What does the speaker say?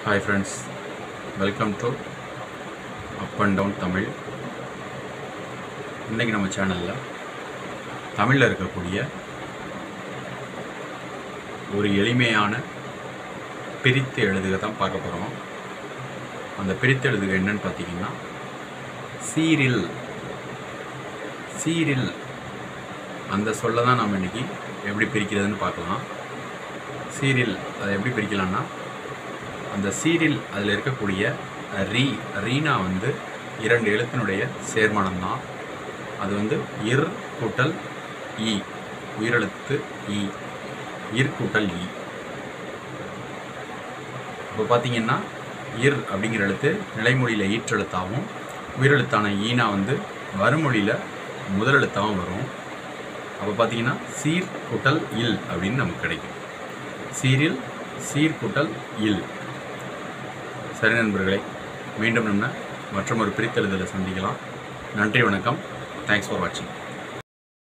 hi friends welcome to up and down Tamil இன்றைக்கி நம்ம சேனலில் தமிழில் இருக்கக்கூடிய ஒரு எளிமையான பிரித்து எழுதுக தான் பார்க்க போகிறோம் அந்த பிரித்து எழுதுக என்னன்னு பார்த்தீங்கன்னா சீரில் சீரில் அந்த சொல்ல தான் நாம் இன்றைக்கி எப்படி பிரிக்கிறதுன்னு பார்க்கலாம் சீரில் அதை எப்படி பிரிக்கலாம்னா அந்த சீரில் அதில் இருக்கக்கூடிய ரீ ரீனா வந்து இரண்டு எழுத்தினுடைய சேர்மானம் தான் அது வந்து இர் கூட்டல் இ உயிரெழுத்து இ இர் கூட்டல் இ இப்போ பார்த்தீங்கன்னா இர் அப்படிங்கிற எழுத்து நிலைமொழியில் ஈற்றெழுத்தாகவும் உயிரெழுத்தான ஈனா வந்து வறுமொழியில் முதலெழுத்தாகவும் வரும் அப்போ பார்த்தீங்கன்னா சீர் கூட்டல் இல் அப்படின்னு நமக்கு கிடைக்கும் சீரில் சீர் கூட்டல் இல் சரி நண்பர்களே மீண்டும் நம்ம மற்றும் ஒரு பிரித்தெழுதலை சந்திக்கலாம் நன்றி வணக்கம் தேங்க்ஸ் ஃபார் வாட்சிங்